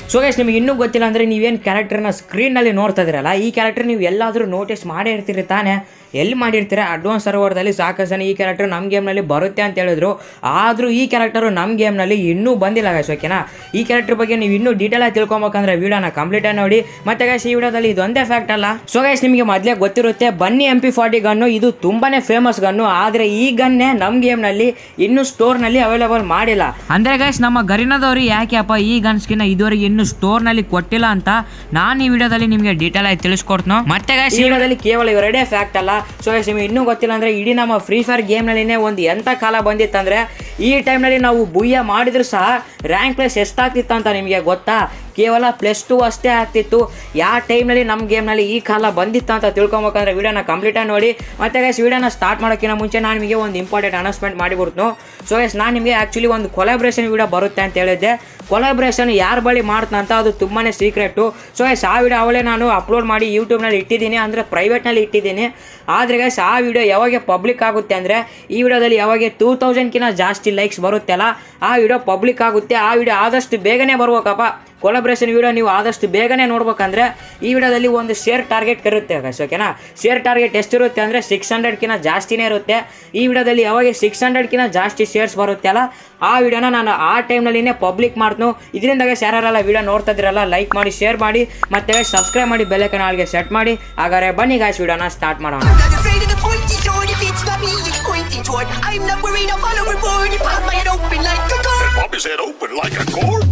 So guys ನಿಮಗೆ ಇನ್ನೂ ಗೊತ್ತಿಲ್ಲ ಅಂದರೆ ನೀವೇನು ಕ್ಯಾರೆಕ್ಟರ್ನ ಸ್ಕ್ರೀನಲ್ಲಿ ನೋಡ್ತಾ ಇದ್ದೀರಲ್ಲ ಈ ಕ್ಯಾರೆಕ್ಟರ್ ನೀವು ಎಲ್ಲಾದರೂ ನೋಟಿಸ್ ಮಾಡೇ ಇರ್ತೀರಿ ತಾನೇ ಎಲ್ಲಿ ಮಾಡಿರ್ತೀರ ಅಡ್ವಾನ್ಸ್ ಸರ್ವರ್ದಲ್ಲಿ ಸಾಕಷ್ಟು ಜನ ಈ ಕ್ಯಾರೆಕ್ಟರ್ ನಮ್ಮ ಗೇಮ್ನಲ್ಲಿ ಬರುತ್ತೆ ಅಂತ ಹೇಳಿದ್ರು ಆದರೂ ಈ ಕ್ಯಾರೆಕ್ಟರು ನಮ್ಮ ಗೇಮ್ನಲ್ಲಿ ಇನ್ನೂ ಬಂದಿಲ್ಲ ಗೈಸ್ ಓಕೆನಾ ಈ ಕ್ಯಾರೆಕ್ಟರ್ ಬಗ್ಗೆ ನೀವು ಇನ್ನೂ ಡೀಟೇಲ್ ಆಗಿ ತಿಳ್ಕೊಬೇಕಂದ್ರೆ ವಿಡಿಯೋನ ಕಂಪ್ಲೀಟ್ ಆಗಿ ನೋಡಿ ಮತ್ತೆ ಗೈಸ್ ಈ ವಿಡಿಯೋದಲ್ಲಿ ಇದೊಂದೇ ಫ್ಯಾಕ್ಟ್ ಅಲ್ಲ ಸೊ ಗೈಸ್ ನಿಮಗೆ ಮೊದಲೇ ಗೊತ್ತಿರುತ್ತೆ ಬನ್ನಿ ಎಂ ಪಿ ಫಾರ್ಟಿ ಗನ್ನು ಇದು ತುಂಬಾನೇ ಫೇಮಸ್ ಗನ್ನು ಆದರೆ ಈ ಗನ್ನೇ ನಮ್ಮ ಗೇಮ್ನಲ್ಲಿ ಇನ್ನೂ ಸ್ಟೋರ್ನಲ್ಲಿ ಅವೈಲೇಬಲ್ ಮಾಡಿಲ್ಲ ಅಂದ್ರೆ ಗೈಸ್ ನಮ್ಮ ಗರಿನದವರು ಯಾಕೆ ಅಪ್ಪ ಈ ಗನ್ ಸ್ಕಿನ್ ಇದುವರೆಗೆ ಇನ್ನೂ ಸ್ಟೋರ್ನಲ್ಲಿ ಕೊಟ್ಟಿಲ್ಲ ಅಂತ ನಾನು ಈ ವಿಡಿಯೋದಲ್ಲಿ ನಿಮಗೆ ಡೀಟೇಲ್ ಆಗಿ ತಿಳಿಸ್ಕೊಡ್ತೀನಿ ಮತ್ತೆ ಗೈಸ್ ಈ ವಿಡಿಯೋದಲ್ಲಿ ಕೇವಲ ಇವೆರಡೇ ಫ್ಯಾಕ್ಟ್ ಅಲ್ಲ ಸೊ ಗೈಸ್ ನಿಮಗೆ ಇನ್ನೂ ಗೊತ್ತಿಲ್ಲ ಅಂದ್ರೆ ಇಡೀ ನಮ್ಮ ಫ್ರೀ ಫೈರ್ ಗೇಮ್ನಲ್ಲಿನೇ ಒಂದು ಎಂಥ ಕಾಲ ಬಂದಿತ್ತಂದ್ರೆ ಈ ಟೈಮ್ನಲ್ಲಿ ನಾವು ಬುಯ್ಯ ಮಾಡಿದ್ರು ಸಹ ರ್ಯಾಂಕ್ ಪ್ಲೇಸ್ ಎಷ್ಟಾಗ್ತಿತ್ತು ಅಂತ ನಿಮಗೆ ಗೊತ್ತಾ ಕೇವಲ ಪ್ಲಸ್ ಟು ಅಷ್ಟೇ ಆಗ್ತಿತ್ತು ಯಾವ ಟೈಮ್ನಲ್ಲಿ ನಮ್ಮ ಗೇಮ್ನಲ್ಲಿ ಈ ಕಾಲ ಬಂದಿತ್ತು ಅಂತ ತಿಳ್ಕೊಬೇಕಂದ್ರೆ ವಿಡಿಯೋನ ಕಂಪ್ಲೀಟಾಗಿ ನೋಡಿ ಮತ್ತೆ ಗೈಸ್ ವಿಡಿಯೋನ ಸ್ಟಾರ್ಟ್ ಮಾಡೋಕ್ಕಿಂತ ಮುಂಚೆ ನಾನು ನಿಮಗೆ ಒಂದು ಇಂಪಾರ್ಟೆಂಟ್ ಅನೌನ್ಸ್ಮೆಂಟ್ ಮಾಡಿಬಿಡ್ತು ಸೊ ಗೈಸ್ ನಾನು ನಿಮಗೆ ಆ್ಯಕ್ಚುಲಿ ಒಂದು ಕೊಲಾಬ್ರೇಷನ್ ವಿಡಿಯೋ ಬರುತ್ತೆ ಅಂತ ಹೇಳಿದ್ದೆ ಕೊಲಾಬ್ರೇಷನ್ ಯಾರ ಬಳಿ ಮಾಡ್ತಾನೆ ಅಂತ ಅದು ತುಂಬಾ ಸೀಕ್ರೆಟು ಸೊ ಗೈಸ್ ಆ ವಿಡಿಯೋ ಅವಳೇ ನಾನು ಅಪ್ಲೋಡ್ ಮಾಡಿ ಯೂಟ್ಯೂಬ್ನಲ್ಲಿ ಇಟ್ಟಿದ್ದೀನಿ ಅಂದರೆ ಪ್ರೈವೇಟ್ನಲ್ಲಿ ಇಟ್ಟಿದ್ದೀನಿ ಆದರೆ ಗೈಸ್ ಆ ವಿಡಿಯೋ ಯಾವಾಗ ಪಬ್ಲಿಕ್ ಆಗುತ್ತೆ ಅಂದರೆ ಈ ವಿಡಿಯೋದಲ್ಲಿ ಯಾವಾಗ ಟೂ ತೌಸಂಡ್ಕಿಂತ ಜಾಸ್ತಿ ಲೈಕ್ಸ್ ಬರುತ್ತಲ್ಲ ಆ ವಿಡಿಯೋ ಪಬ್ಲಿಕ್ ಆಗುತ್ತೆ ಆ ವಿಡಿಯೋ ಆದಷ್ಟು ಬೇಗನೆ ಬರ್ಬೇಕಪ್ಪ ಕೊಲಾಬ್ರೇಷನ್ ವಿಡಿಯೋ ನೀವು ಆದಷ್ಟು ಬೇಗನೆ ನೋಡ್ಬೇಕಂದ್ರೆ ಈ ವಿಡಿಯೋದಲ್ಲಿ ಒಂದು ಶೇರ್ ಟಾರ್ಗೆಟ್ ಇರುತ್ತೆ ಗೈಸ್ ಓಕೆನಾ ಶೇರ್ ಟಾರ್ಗೆಟ್ ಎಷ್ಟಿರುತ್ತೆ ಅಂದರೆ ಸಿಕ್ಸ್ ಹಂಡ್ರೆಡ್ಕಿಂತ ಜಾಸ್ತಿನೇ ಇರುತ್ತೆ ಈ ವಿಡಿಯೋದಲ್ಲಿ ಯಾವಾಗ ಸಿಕ್ಸ್ ಹಂಡ್ರೆಡ್ಕಿಂತ ಜಾಸ್ತಿ ಶೇರ್ಸ್ ಬರುತ್ತೆ ಅಲ್ಲ ಆ ವಿಡಿಯೋನ ನಾನು ಆ ಟೈಮ್ನಲ್ಲಿನೇ ಪಬ್ಲಿಕ್ ಮಾಡ್ತು ಇದರಿಂದ ಗೈಸ್ ಯಾರೆಲ್ಲ ವಿಡಿಯೋ ನೋಡ್ತಾ ಇದ್ದೀರಲ್ಲ ಲೈಕ್ ಮಾಡಿ ಶೇರ್ ಮಾಡಿ ಮತ್ತೆ ಸಬ್ಸ್ಕ್ರೈಬ್ ಮಾಡಿ ಬೆಲ್ಲೈಕನ್ ಆಲ್ಗೆ ಸೆಟ್ ಮಾಡಿ ಹಾಗಾದ್ರೆ ಬನ್ನಿ ಗಾಯ್ಸ್ ವಿಡಿಯೋನ ಸ್ಟಾರ್ಟ್ ಮಾಡೋಣ Not afraid of the pointy sword if it's not me it's pointing toward. I'm not worried, I'll follow a board. Pop my head open like a door. Pop his head open like a gourd.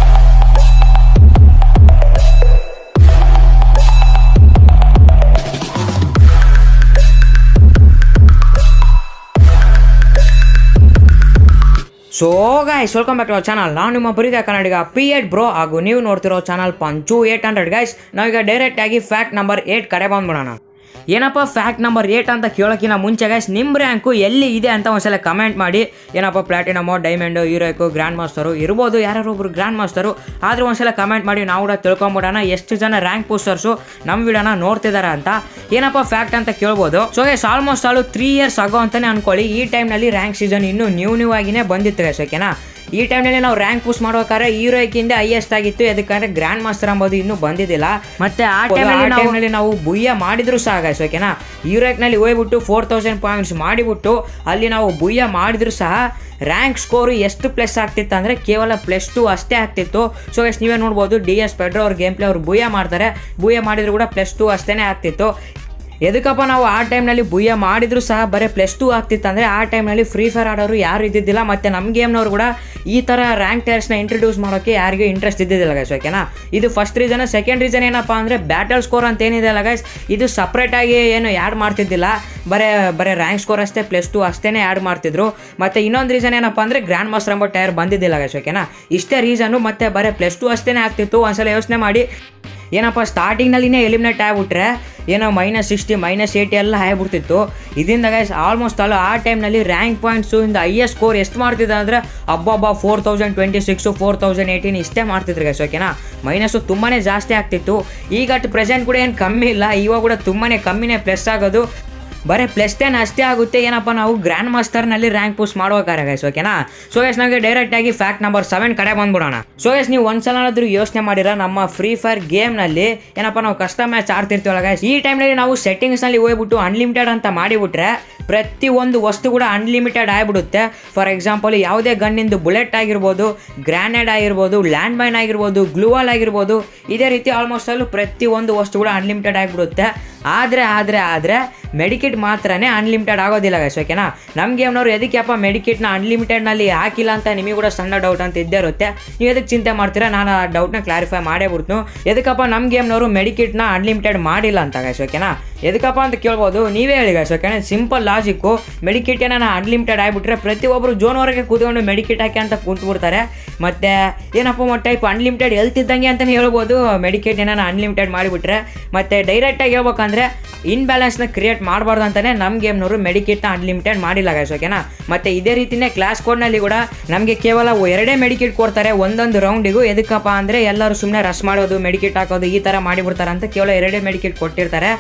So guys welcome back to our channel ನಾನು ನಿಮ್ಮ ಬರೀದ Kannadiga P eight bro ಹಾಗೂ ನೀವು ನೋಡ್ತಿರೋ channel ಪಂಚು eight hundred guys ನಾವೀಗ direct ಆಗಿ fact number eight ಕಡೆ ಬಂದ್ಬಿಡೋಣ ಏನಪ್ಪ ಫ್ಯಾಕ್ಟ್ ನಂಬರ್ ಏಟ್ ಅಂತ ಕೇಳೋಕ್ಕಿಂತ ಮುಂಚೆ ಗೈಸ್ ನಿಮ್ಮ ರ್ಯಾಂಕು ಎಲ್ಲಿ ಇದೆ ಅಂತ ಒಂದ್ಸಲ ಕಮೆಂಟ್ ಮಾಡಿ ಏನಪ್ಪ ಪ್ಲಾಟಿನಮೋ ಡೈಮಂಡು ಹೀರೋಯ್ಕು ಗ್ರ್ಯಾಂಡ್ ಮಾಸ್ಟರು ಇರ್ಬೋದು ಯಾರು ಒಬ್ರು ಗ್ರ್ಯಾಂಡ್ ಮಾಸ್ಟರು ಆದರೂ ಒಂದ್ಸಲ ಕಮೆಂಟ್ ಮಾಡಿ ನಾವು ಕೂಡ ತಿಳ್ಕೊಂಬಿಡೋಣ ಎಷ್ಟು ಜನ ರ್ಯಾಂಕ್ ಪೋಸ್ಟರ್ಸು ನಮ್ಮ ವಿಡಿಯೋನ ನೋಡ್ತಿದ್ದಾರೆ ಅಂತ ಏನಪ್ಪ ಫ್ಯಾಕ್ಟ್ ಅಂತ ಕೇಳ್ಬೋದು ಸೊ ಗೈಸ್ ಆಲ್ಮೋಸ್ಟ್ ಆಲು ತ್ರೀ ಇಯರ್ಸ್ ಆಗೋ ಅಂತಾನೆ ಅನ್ಕೊಳ್ಳಿ ಈ ಟೈಮ್ನಲ್ಲಿ ರ್ಯಾಂಕ್ ಸೀಸನ್ ಇನ್ನೂ ನ್ಯೂ ನ್ಯೂ ಆಗಿನೇ ಬಂದಿತ್ತು ಗೈಸ್ ಓಕೆನಾ ಈ ಟೈಮ್ನಲ್ಲಿ ನಾವು ರ್ಯಾಂಕ್ ಪುಷ್ ಮಾಡ್ಬೇಕಾದ್ರೆ ಹೀರೋಯ್ಕಿಂದ ಹೈಯೆಸ್ಟ್ ಆಗಿತ್ತು ಯಾಕಂದ್ರೆ ಗ್ರ್ಯಾಂಡ್ ಮಾಸ್ಟರ್ ಅಂಬೋದು ಇನ್ನೂ ಬಂದಿದ್ದಿಲ್ಲ ಮತ್ತೆ ಆ ಟೈಮ್ನಲ್ಲಿ ನಾವು ಬುಯ್ಯ ಮಾಡಿದ್ರು ಸಹ ಗೈಸ್ ಓಕೆನಾ ಹೀರೋಯ್ಕ್ನಲ್ಲಿ ಹೋಗ್ಬಿಟ್ಟು ಫೋರ್ ತೌಸಂಡ್ ಪಾಯಿಂಟ್ಸ್ ಮಾಡಿಬಿಟ್ಟು ಅಲ್ಲಿ ನಾವು ಬುಯ್ಯ ಮಾಡಿದ್ರು ಸಹ ರ್ಯಾಂಕ್ ಸ್ಕೋರು ಎಷ್ಟು ಪ್ಲಸ್ ಆಗ್ತಿತ್ತು ಅಂದರೆ ಕೇವಲ ಪ್ಲಸ್ ಟು ಅಷ್ಟೇ ಆಗ್ತಿತ್ತು ಸೊ ಎಸ್ ನೀವೇ ನೋಡ್ಬೋದು ಡಿ ಎಸ್ ಪೆಡ್ರೋ ಅವ್ರ ಗೇಮ್ ಪ್ಲೇ ಅವ್ರು ಬುಯ್ಯ ಮಾಡ್ತಾರೆ ಬುಯ್ಯ ಮಾಡಿದ್ರು ಕೂಡ ಪ್ಲಸ್ ಟು ಅಷ್ಟೇ ಆಗ್ತಿತ್ತು ಎದಕ್ಕಪ್ಪ ನಾವು ಆ ಟೈಮ್ನಲ್ಲಿ ಬುಯ್ಯ ಮಾಡಿದ್ರು ಸಹ ಬರೀ ಪ್ಲಸ್ ಟು ಆಗ್ತಿತ್ತು ಅಂದರೆ ಆ ಟೈಮ್ನಲ್ಲಿ ಫ್ರೀ ಫೈರ್ ಆಡೋರು ಯಾರು ಇದ್ದಿದ್ದಿಲ್ಲ ಮತ್ತು ನಮ್ಮ ಗೇಮ್ನವ್ರು ಕೂಡ ಈ ಥರ ರ್ಯಾಂಕ್ ಟೈರ್ಸ್ನ ಇಂಟ್ರೊಡ್ಯೂಸ್ ಮಾಡೋಕ್ಕೆ ಯಾರಿಗೂ ಇಂಟ್ರೆಸ್ಟ್ ಇದ್ದಿದ್ದಿಲ್ಲ ಗೈಸ್ ಓಕೆನಾ ಇದು ಫಸ್ಟ್ ರೀಸನ್ ಸೆಕೆಂಡ್ ರೀಸನ್ ಏನಪ್ಪ ಅಂದರೆ ಬ್ಯಾಟಲ್ ಸ್ಕೋರ್ ಅಂತ ಏನಿದೆ ಅಲ್ಲ ಗೈಸ್ ಇದು ಸಪ್ರೇಟಾಗಿ ಏನು ಆ್ಯಡ್ ಮಾಡ್ತಿದ್ದಿಲ್ಲ ಬರೀ ಬರೀ ರ್ಯಾಂಕ್ ಸ್ಕೋರ್ ಅಷ್ಟೇ ಪ್ಲಸ್ ಟು ಅಷ್ಟೇ ಆ್ಯಡ್ ಮಾಡ್ತಿದ್ರು ಮತ್ತು ಇನ್ನೊಂದು ರೀಸನ್ ಏನಪ್ಪ ಅಂದರೆ ಗ್ರ್ಯಾಂಡ್ ಮಾಸ್ಟರ್ ಎಂಬ ಟೈರ್ ಬಂದಿದ್ದಿಲ್ಲ ಗೈಸ್ ಓಕೆನಾ ಇಷ್ಟೇ ರೀಸನ್ನು ಮತ್ತು ಬರೀ ಪ್ಲಸ್ ಟು ಅಷ್ಟೇ ಆಗ್ತಿತ್ತು ಒಂದ್ಸಲ ಯೋಚನೆ ಮಾಡಿ ಏನಪ್ಪ ಸ್ಟಾರ್ಟಿಂಗ್ನಲ್ಲಿನೇ ಎಲಿಮಿನೇಟ್ ಆಗಿಬಿಟ್ರೆ ಏನೋ ಮೈನಸ್ ಸಿಕ್ಸ್ಟಿ ಮೈನಸ್ ಏಯ್ಟಿ ಎಲ್ಲ ಆಗಿಬಿಡ್ತಿತ್ತು ಇದರಿಂದ ಗೈಸ್ ಆಲ್ಮೋಸ್ಟ್ ಅಲ್ಲ ಆ ಟೈಮ್ನಲ್ಲಿ ರ್ಯಾಂಕ್ ಪಾಯಿಂಟ್ಸು ಇಂದ ಹೈಯೆಸ್ಟ್ ಸ್ಕೋರ್ ಎಷ್ಟು ಮಾಡ್ತಿದ್ದ ಅಂದರೆ ಹಬ್ಬ four thousand twenty six four thousand eighteen ಇಷ್ಟೇ ಮಾಡ್ತಿದ್ರು ಗೈಸ್ ಓಕೆನಾ ಮೈನಸ್ಸು ತುಂಬಾ ಜಾಸ್ತಿ ಆಗ್ತಿತ್ತು ಈಗ ಅಟ್ ಪ್ರೆಸೆಂಟ್ ಕೂಡ ಏನು ಕಮ್ಮಿ ಇಲ್ಲ ಇವಾಗ ಕೂಡ ತುಂಬಾ ಕಮ್ಮಿನೇ ಪ್ಲಸ್ ಆಗೋದು ಬರೀ ಪ್ಲಸ್ ಟೆನ್ ಅಷ್ಟೇ ಆಗುತ್ತೆ ಏನಪ್ಪ ನಾವು ಗ್ರ್ಯಾಂಡ್ ಮಾಸ್ಟರ್ನಲ್ಲಿ ರ್ಯಾಂಕ್ ಪುಷ್ ಮಾಡ್ಬೇಕಾರೆ ಗೈಸ್ ಓಕೆನಾ ಸೊ ಎಸ್ ನಮಗೆ ಡೈರೆಕ್ಟ್ ಆಗಿ ಫ್ಯಾಕ್ಟ್ ನಂಬರ್ ಸೆವೆನ್ ಕಡೆ ಬಂದ್ಬಿಡೋಣ ಸೊ ಎಸ್ ನೀವು ಒಂದ್ಸಲ ಯೋಚನೆ ಮಾಡಿರ ನಮ್ಮ ಫ್ರೀ ಫೈರ್ ಗೇಮ್ನಲ್ಲಿ ಏನಪ್ಪ ನಾವು ಕಷ್ಟ ಮ್ಯಾಚ್ ಆಡ್ತಿರ್ತೀವಲ್ಲ ಗೈಸ್ ಈ ಟೈಮ್ನಲ್ಲಿ ನಾವು ಸೆಟ್ಟಿಂಗ್ಸ್ನಲ್ಲಿ ಹೋಗ್ಬಿಟ್ಟು ಅನ್ಲಿಮಿಟೆಡ್ ಅಂತ ಮಾಡಿಬಿಟ್ರೆ ಪ್ರತಿ ಒಂದು ವಸ್ತು ಕೂಡ ಅನ್ಲಿಮಿಟೆಡ್ ಆಗಿಬಿಡುತ್ತೆ ಫಾರ್ ಎಕ್ಸಾಂಪಲ್ ಯಾವುದೇ ಗನ್ನಿಂದು ಬುಲೆಟ್ ಆಗಿರ್ಬೋದು ಗ್ರ್ಯಾನೇಡ್ ಆಗಿರ್ಬೋದು ಲ್ಯಾಂಡ್ ಮೈನ್ ಆಗಿರ್ಬೋದು ಗ್ಲೂವಾಲ್ ಆಗಿರ್ಬೋದು ಇದೇ ರೀತಿ ಆಲ್ಮೋಸ್ಟ್ ಅಲ್ಲೂ ಪ್ರತಿ ಒಂದು ವಸ್ತು ಕೂಡ ಅನ್ಲಿಮಿಟೆಡ್ ಆಗಿಬಿಡುತ್ತೆ ಆದರೆ ಆದರೆ ಆದರೆ ಮೆಡಿಕಿಟ್ ಮಾತ್ರನೇ ಅನ್ಲಿಮಿಟೆಡ್ ಆಗೋದಿಲ್ಲ ಗೈಸ್ ಓಕೆನಾ ನಮ್ಮ ಗೇಮ್ನವ್ರು ಎದಕ್ಕೆಪ್ಪ ಮೆಡಿಕಿಟ್ನ ಅನ್ಲಿಮಿಟೆಡ್ನಲ್ಲಿ ಹಾಕಿಲ್ಲ ಅಂತ ನಿಮಗೆ ಕೂಡ ಸಣ್ಣ ಡೌಟ್ ಅಂತ ಇದ್ದೇ ಇರುತ್ತೆ ನೀವು ಎದಕ್ಕೆ ಚಿಂತೆ ಮಾಡ್ತೀರಾ ನಾನು ಆ ಡೌಟ್ನ ಕ್ಲಾರಿಫೈ ಮಾಡೇ ಬಿಡ್ತು ಎದಕ್ಕಪ್ಪ ನಮ್ಮ ಗೇಮ್ನವರು ಮೆಡಿಕಿಟ್ನ ಅನ್ಲಿಮಿಟೆಡ್ ಮಾಡಿಲ್ಲ ಅಂತ ಗೈಸ್ ಓಕೆನಾ ಎದಕ್ಕಪ್ಪ ಅಂತ ಕೇಳ್ಬೋದು ನೀವೇ ಹೇಳಿ ಗೈಸ್ ಓಕೆನಾ ಸಿಂಪಲ್ ಲಾಜಿಕ್ಕು ಮೆಡಿಕಿಟ್ ಏನಾನ ಅನ್ಲಿಮಿಟೆಡ್ ಆಗಿಬಿಟ್ರೆ ಪ್ರತಿಯೊಬ್ಬರು ಜೋನ್ವರೆಗೆ ಕೂತ್ಕೊಂಡು ಮೆಡಿಕಿಟ್ ಹಾಕಿ ಅಂತ ಕೂತ್ಬಿಡ್ತಾರೆ ಮತ್ತು ಏನಪ್ಪ ಒಂದು ಟೈಪ್ ಅನ್ಲಿಮಿಟೆಡ್ ಹೆಲ್ತ್ ಇದ್ದಂಗೆ ಅಂತಲೇ ಹೇಳ್ಬೋದು ಮೆಡಿಕೇಟ್ ಏನಾನ ಅನ್ಲಿಮಿಟೆಡ್ ಮಾಡಿಬಿಟ್ರೆ ಮತ್ತು ಡೈರೆಕ್ಟಾಗಿ ಹೇಳ್ಬೇಕಂದ್ರೆ ಇನ್ಬ್ಯಾಲೆನ್ಸ್ನ ಕ್ರಿಯೇಟ್ ಮಾಡಬಾರ್ದು ಅಂತಲೇ ನಮ್ಮ ಗೇಮ್ನವರು ಮೆಡಿಕೇಟ್ನ ಅನ್ಲಿಮಿಟೆಡ್ ಮಾಡಿಲ್ಲ ಗೈಸ್ ಓಕೆನಾ ಮತ್ತು ಇದೇ ರೀತಿನೇ ಕ್ಲಾಸ್ ಕೋಡ್ನಲ್ಲಿ ಕೂಡ ನಮಗೆ ಕೇವಲ ಎರಡೇ ಮೆಡಿಕೇಟ್ ಕೊಡ್ತಾರೆ ಒಂದೊಂದು ರೌಂಡಿಗೂ ಎದಕ್ಕಪ್ಪ ಅಂದರೆ ಎಲ್ಲರೂ ಸುಮ್ಮನೆ ರಶ್ ಮಾಡೋದು ಮೆಡಿಕೇಟ್ ಹಾಕೋದು ಈ ಥರ ಮಾಡಿಬಿಡ್ತಾರೆ ಅಂತ ಕೇವಲ ಎರಡೇ ಮೆಡಿಕೇಟ್ ಕೊಟ್ಟಿರ್ತಾರೆ ಮತ್ತು